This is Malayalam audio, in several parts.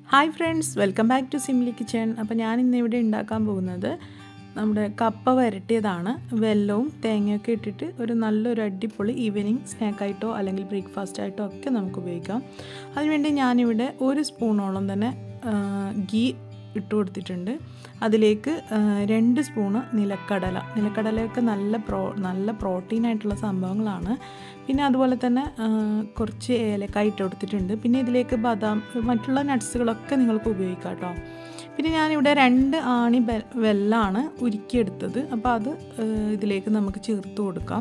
hi friends welcome back to Simli kitchen അപ്പോൾ ഞാൻ ഇന്ന് ഇവിടെ ഉണ്ടാക്കാൻ പോകുന്നത് നമ്മുടെ കപ്പ വരട്ടിയതാണ് വെല്ലവും തേങ്ങയൊക്കെ ഇട്ടിട്ട് ഒരു നല്ലൊരു അടിപൊളി ഈവനിങ് സ്നാക്കായിട്ടോ അല്ലെങ്കിൽ ബ്രേക്ക്ഫാസ്റ്റ് ആയിട്ടോ ഒക്കെ നമുക്ക് ഉപയോഗിക്കാം അതിനുവേണ്ടി ഞാനിവിടെ ഒരു സ്പൂണോളം തന്നെ ഗീ ഇട്ട് കൊടുത്തിട്ടുണ്ട് അതിലേക്ക് രണ്ട് സ്പൂണ് നിലക്കടല നിലക്കടലയൊക്കെ നല്ല പ്രോ നല്ല പ്രോട്ടീൻ ആയിട്ടുള്ള സംഭവങ്ങളാണ് പിന്നെ അതുപോലെ തന്നെ കുറച്ച് ഏലക്കായ ഇട്ട് കൊടുത്തിട്ടുണ്ട് പിന്നെ ഇതിലേക്ക് ബദാം മറ്റുള്ള നട്ട്സുകളൊക്കെ നിങ്ങൾക്ക് ഉപയോഗിക്കാം കേട്ടോ പിന്നെ ഞാനിവിടെ രണ്ട് ആണി വെല്ലാണ് ഉരുക്കിയെടുത്തത് അപ്പോൾ അത് ഇതിലേക്ക് നമുക്ക് ചേർത്ത് കൊടുക്കാം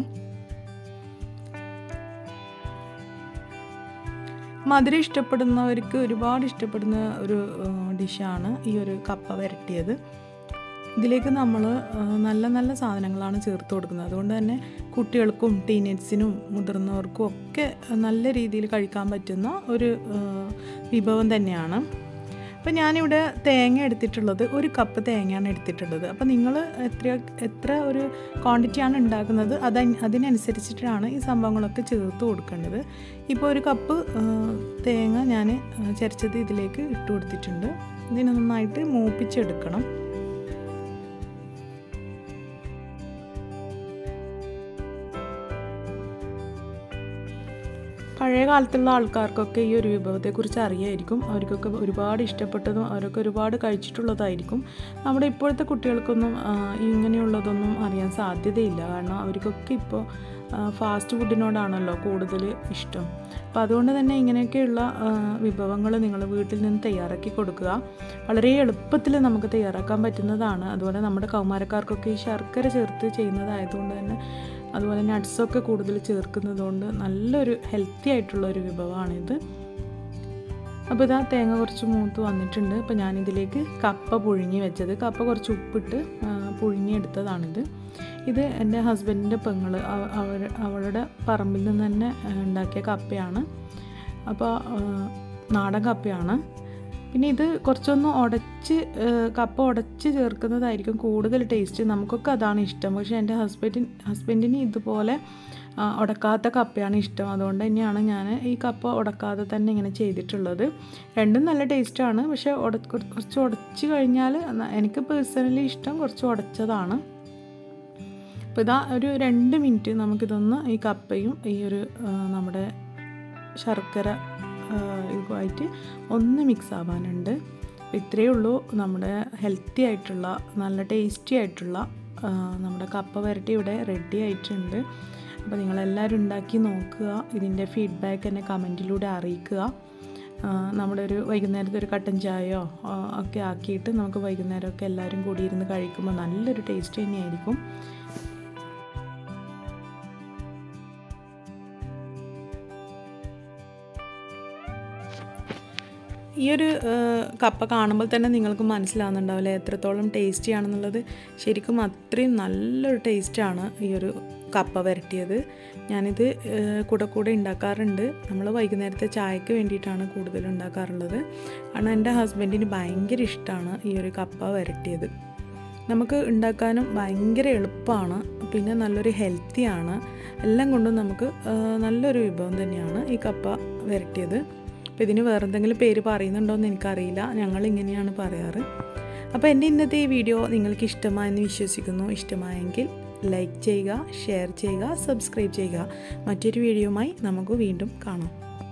മധുരം ഇഷ്ടപ്പെടുന്നവർക്ക് ഒരുപാട് ഇഷ്ടപ്പെടുന്ന ഒരു ഡിഷാണ് ഈ ഒരു കപ്പ വരട്ടിയത് ഇതിലേക്ക് നമ്മൾ നല്ല നല്ല സാധനങ്ങളാണ് ചേർത്ത് കൊടുക്കുന്നത് അതുകൊണ്ട് തന്നെ കുട്ടികൾക്കും ടീനേജ്സിനും മുതിർന്നവർക്കും ഒക്കെ നല്ല രീതിയിൽ കഴിക്കാൻ പറ്റുന്ന ഒരു വിഭവം തന്നെയാണ് അപ്പോൾ ഞാനിവിടെ തേങ്ങ എടുത്തിട്ടുള്ളത് ഒരു കപ്പ് തേങ്ങയാണ് എടുത്തിട്ടുള്ളത് അപ്പോൾ നിങ്ങൾ എത്ര എത്ര ഒരു ക്വാണ്ടിറ്റിയാണ് ഉണ്ടാക്കുന്നത് അത് അതിനനുസരിച്ചിട്ടാണ് ഈ സംഭവങ്ങളൊക്കെ ചേർത്ത് കൊടുക്കേണ്ടത് ഇപ്പോൾ ഒരു കപ്പ് തേങ്ങ ഞാൻ ചരച്ചത് ഇതിലേക്ക് ഇട്ട് കൊടുത്തിട്ടുണ്ട് ഇതിനെ നന്നായിട്ട് മൂപ്പിച്ചെടുക്കണം പഴയ കാലത്തുള്ള ആൾക്കാർക്കൊക്കെ ഈ ഒരു വിഭവത്തെക്കുറിച്ച് അറിയായിരിക്കും അവർക്കൊക്കെ ഒരുപാട് ഇഷ്ടപ്പെട്ടതും അവരൊക്കെ ഒരുപാട് കഴിച്ചിട്ടുള്ളതായിരിക്കും നമ്മുടെ ഇപ്പോഴത്തെ കുട്ടികൾക്കൊന്നും ഇങ്ങനെയുള്ളതൊന്നും അറിയാൻ സാധ്യതയില്ല കാരണം അവർക്കൊക്കെ ഇപ്പോൾ ഫാസ്റ്റ് ഫുഡിനോടാണല്ലോ കൂടുതൽ ഇഷ്ടം അപ്പോൾ അതുകൊണ്ട് തന്നെ ഇങ്ങനെയൊക്കെയുള്ള വിഭവങ്ങൾ നിങ്ങൾ വീട്ടിൽ നിന്ന് തയ്യാറാക്കി കൊടുക്കുക വളരെ എളുപ്പത്തിൽ നമുക്ക് തയ്യാറാക്കാൻ പറ്റുന്നതാണ് അതുപോലെ നമ്മുടെ കൗമാരക്കാർക്കൊക്കെ ഈ ശർക്കര ചേർത്ത് ചെയ്യുന്നതായതുകൊണ്ട് തന്നെ അതുപോലെ നട്ട്സൊക്കെ കൂടുതൽ ചേർക്കുന്നതുകൊണ്ട് നല്ലൊരു ഹെൽത്തി ആയിട്ടുള്ള ഒരു വിഭവമാണിത് അപ്പോൾ ഇതാ തേങ്ങ കുറച്ച് മൂത്ത് വന്നിട്ടുണ്ട് അപ്പോൾ ഞാനിതിലേക്ക് കപ്പ പുഴുങ്ങി വെച്ചത് കപ്പ കുറച്ച് ഉപ്പിട്ട് പുഴുങ്ങിയെടുത്തതാണിത് ഇത് എൻ്റെ ഹസ്ബൻഡിൻ്റെ പെങ്ങൾ അവർ അവളുടെ പറമ്പിൽ നിന്ന് തന്നെ ഉണ്ടാക്കിയ കപ്പയാണ് അപ്പോൾ നാടൻ കപ്പയാണ് പിന്നെ ഇത് കുറച്ചൊന്ന് ഉടച്ച് കപ്പ ഉടച്ച് ചേർക്കുന്നതായിരിക്കും കൂടുതൽ ടേസ്റ്റ് നമുക്കൊക്കെ അതാണ് ഇഷ്ടം പക്ഷേ എൻ്റെ ഹസ്ബൻഡിന് ഹസ്ബൻഡിന് ഇതുപോലെ ഉടക്കാത്ത കപ്പയാണ് ഇഷ്ടം അതുകൊണ്ട് തന്നെയാണ് ഞാൻ ഈ കപ്പ ഉടക്കാതെ തന്നെ ഇങ്ങനെ ചെയ്തിട്ടുള്ളത് രണ്ടും നല്ല ടേസ്റ്റാണ് പക്ഷേ ഉട കുറച്ച് ഉടച്ച് കഴിഞ്ഞാൽ എനിക്ക് പേഴ്സണലി ഇഷ്ടം കുറച്ച് ഉടച്ചതാണ് അപ്പോൾ ഇതാ ഒരു രണ്ട് മിനിറ്റ് നമുക്കിതൊന്ന് ഈ കപ്പയും ഈ ഒരു നമ്മുടെ ശർക്കര ഇതുമായിട്ട് ഒന്ന് മിക്സ് ആവാനുണ്ട് ഇത്രയേ ഉള്ളൂ നമ്മുടെ ഹെൽത്തി ആയിട്ടുള്ള നല്ല ടേസ്റ്റി ആയിട്ടുള്ള നമ്മുടെ കപ്പ വരട്ടി ഇവിടെ റെഡി ആയിട്ടുണ്ട് അപ്പോൾ നിങ്ങളെല്ലാവരും ഉണ്ടാക്കി നോക്കുക ഇതിൻ്റെ ഫീഡ്ബാക്ക് എന്നെ കമൻറ്റിലൂടെ അറിയിക്കുക നമ്മുടെ ഒരു വൈകുന്നേരത്തെ ഒരു കട്ടൻ ചായയോ ഒക്കെ ആക്കിയിട്ട് നമുക്ക് വൈകുന്നേരമൊക്കെ എല്ലാവരും കൂടി ഇരുന്ന് കഴിക്കുമ്പോൾ നല്ലൊരു ടേസ്റ്റ് തന്നെയായിരിക്കും ഈ ഒരു കപ്പ കാണുമ്പോൾ തന്നെ നിങ്ങൾക്ക് മനസ്സിലാവുന്നുണ്ടാവില്ലേ എത്രത്തോളം ടേസ്റ്റി ആണെന്നുള്ളത് ശരിക്കും അത്രയും നല്ലൊരു ടേസ്റ്റാണ് ഈ ഒരു കപ്പ വരട്ടിയത് ഞാനിത് കൂടെ കൂടെ ഉണ്ടാക്കാറുണ്ട് നമ്മൾ വൈകുന്നേരത്തെ ചായക്ക് വേണ്ടിയിട്ടാണ് കൂടുതൽ ഉണ്ടാക്കാറുള്ളത് കാരണം എൻ്റെ ഹസ്ബൻഡിന് ഭയങ്കര ഇഷ്ടമാണ് ഈ ഒരു കപ്പ വരട്ടിയത് നമുക്ക് ഉണ്ടാക്കാനും ഭയങ്കര എളുപ്പമാണ് പിന്നെ നല്ലൊരു ഹെൽത്തിയാണ് എല്ലാം കൊണ്ടും നമുക്ക് നല്ലൊരു വിഭവം തന്നെയാണ് ഈ കപ്പ വരട്ടിയത് അപ്പോൾ ഇതിന് വേറെ എന്തെങ്കിലും പേര് പറയുന്നുണ്ടോ എന്ന് എനിക്കറിയില്ല ഞങ്ങൾ ഇങ്ങനെയാണ് പറയാറ് അപ്പോൾ എൻ്റെ ഇന്നത്തെ ഈ വീഡിയോ നിങ്ങൾക്ക് ഇഷ്ടമായെന്ന് വിശ്വസിക്കുന്നു ഇഷ്ടമായെങ്കിൽ ലൈക്ക് ചെയ്യുക ഷെയർ ചെയ്യുക സബ്സ്ക്രൈബ് ചെയ്യുക മറ്റൊരു വീഡിയോയുമായി നമുക്ക് വീണ്ടും കാണാം